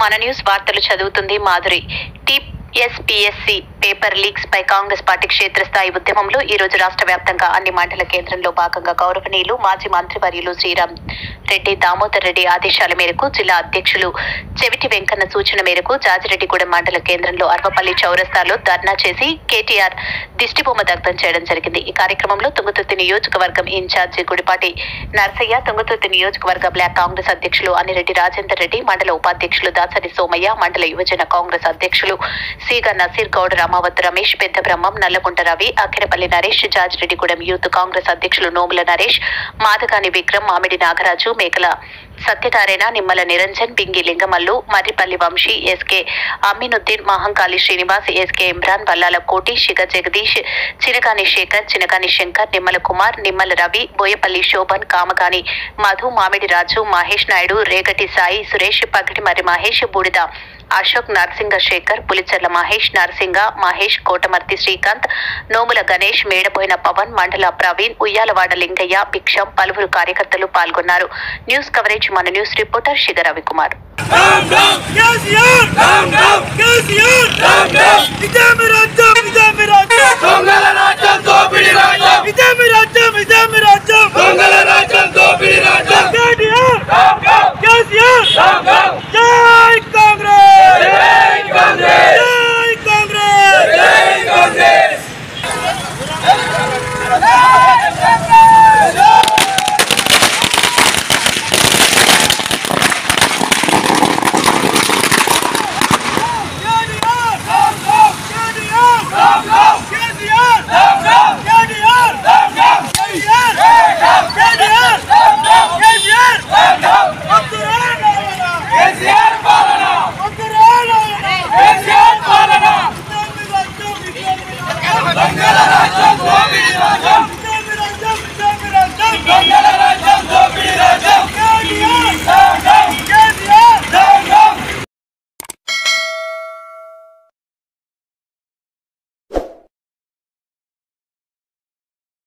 మన న్యూస్ వార్తలు చదువుతుంది Madhuri TSPSC paper leaks పై కాంగ్రెస్ పార్టీ క్షేత్రస్థాయి ఉద్యమంలో ఈ రోజు రాష్ట్ర వ్యాప్తంగా అన్ని మండల కేంద్రంలో భాగంగా గౌరవనీయులు మాజీ మంత్రివర్యులు శ్రీరామ్ రెడ్డి దామోదర్ రెడ్డి ఆదేశాల మేరకు జిల్లా అధ్యక్షులు చెవిటి వెంకన్న సూచన మేరకు జాజిరెడ్డిగూడెం మండల కేంద్రంలో అర్వపల్లి చౌరస్తాలో ధర్నా చేసి కేటీఆర్ దిష్టిబొమ్మ దగ్ధం చేయడం జరిగింది ఈ కార్యక్రమంలో తుంగతుర్తి నియోజకవర్గం ఇన్ఛార్జి గుడిపాటి నర్సయ్య తుంగతుర్తి నియోజకవర్గ బ్లాక్ కాంగ్రెస్ అధ్యక్షులు అనిరెడ్డి రాజేందర్ రెడ్డి మండల ఉపాధ్యక్షులు దాసరి సోమయ్య మండల యువజన కాంగ్రెస్ అధ్యక్షులు సీగా నసీర్ గౌడ్ రామావత్ రమేష్ పెద్ద బ్రహ్మం నల్లగుంట రవి అఖిరపల్లి నరేష్ జాజిరెడ్డిగూడెం యూత్ కాంగ్రెస్ అధ్యక్షులు నోముల నరేష్ మాదగాని విక్రమ్ మామిడి నాగరాజు మేకల సత్యనారాయణ నిమ్మల నిరంజన్ బింగి లింగమల్లు మర్రిపల్లి వంశీ ఎస్కే అమీనుద్దీన్ మహంకాళి శ్రీనివాస్ ఎస్కే ఇమ్రాన్ బల్లాల కోటి శిగ జగదీష్ చినకాని శేఖర్ చినకాని శంకర్ నిమ్మల కుమార్ నిమ్మల రవి బోయపల్లి శోభన్ కామగాని మధు మామిడి రాజు మహేష్ నాయుడు రేగటి సాయి సురేష్ పగటి మరి మహేష్ బూడిద అశోక్ నరసింగ శేఖర్ పులిచెర్ల మహేష్ నరసింగ మహేష్ కోటమర్తి శ్రీకాంత్ నోముల గణేష్ మేడపోయిన పవన్ మండల ప్రవీణ్ ఉయ్యాలవాడ లింగయ్య భిక్షం పలువురు కార్యకర్తలు పాల్గొన్నారు న్యూస్ కవరేజ్ మన news reporter Shiga Ravikumar KCR KCR ఇదే మీ రాజ్యం ఇదే మీ రాజ్యం దొంగల రాజ్యం దోపిడి రాజ్యం ఇదే మీ రాజ్యం ఇదే మీ రాజ్యం దొంగల రాజ్యం దోపిడి రాజ్యం కేటీఆర్ కేసీఆర్ రామ్ రామ్ జై కాంగ్రెస్ జై కాంగ్రెస్ జై కాంగ్రెస్ జై కాంగ్రెస్ కేసీఆర్ పాలన కేసీఆర్ పాలన దొంగల రాజ్యం